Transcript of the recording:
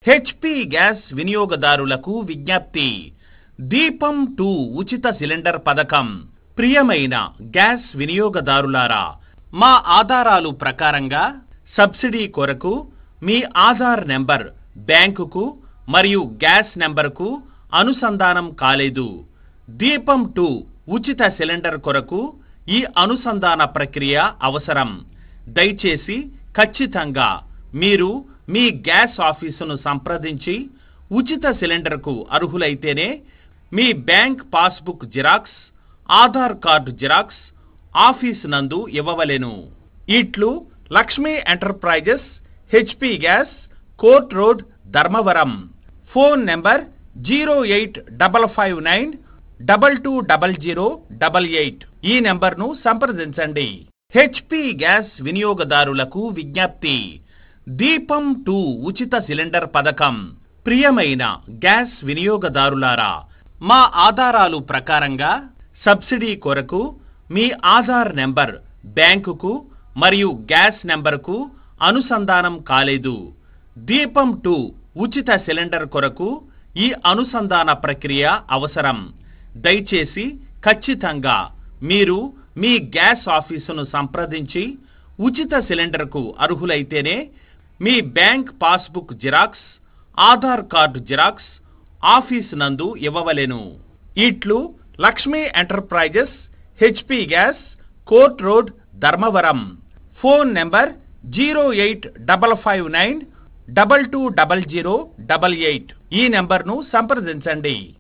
HP gas వినియోగదారులకు విజ్ఞప్తి దీపం టూ ఉచిత సిలిండర్ పథకం ప్రియమైన గ్యాస్ వినియోగదారులారా మా ఆధారాలు ప్రకారంగా సబ్సిడీ కొరకు మీ ఆధార్ నెంబర్ బ్యాంకుకు మరియు గ్యాస్ నెంబర్కు అనుసంధానం కాలేదు దీపం టూ ఉచిత సిలిండర్ కొరకు ఈ అనుసంధాన ప్రక్రియ అవసరం దయచేసి ఖచ్చితంగా మీరు మీ గ్యాస్ ఆఫీసును సంప్రదించి ఉచిత సిలిండర్కు అర్హులైతేనే మీ bank passbook xerox Aadhaar card xerox office నందు ఇవ్వవలెను ఇట్లు Lakshmi enterprises HP gas court road Dharmavaram phone number zero eight double five nine double two double zero double eight ఈ నెంబర్ను సంప్రదించండి హెచ్పి గ్యాస్ వినియోగదారులకు విజ్ఞప్తి దీపం టూ ఉచిత సిలిండర్ పథకం ప్రియమైన గ్యాస్ వినియోగదారులారా మా ఆధారాలు ప్రకారంగా సబ్సిడీ కొరకు మీ ఆధార్ నెంబర్ బ్యాంకుకు మరియు గ్యాస్ నెంబర్కు అనుసంధానం కాలేదు దీపం టూ ఉచిత సిలిండర్ కొరకు ఈ అనుసంధాన ప్రక్రియ అవసరం దయచేసి ఖచ్చితంగా మీరు మీ గ్యాస్ ఆఫీసును సంప్రదించి ఉచిత సిలిండర్కు అర్హులైతేనే మీ bank passbook xerox Aadhaar card xerox office నందు ఇవ్వవలెను ఇట్లు Lakshmi enterprises HP gas court road Dharmavaram phone number zero eight double five nine double two double zero double eight ఈ నెంబర్ను సంప్రదించండి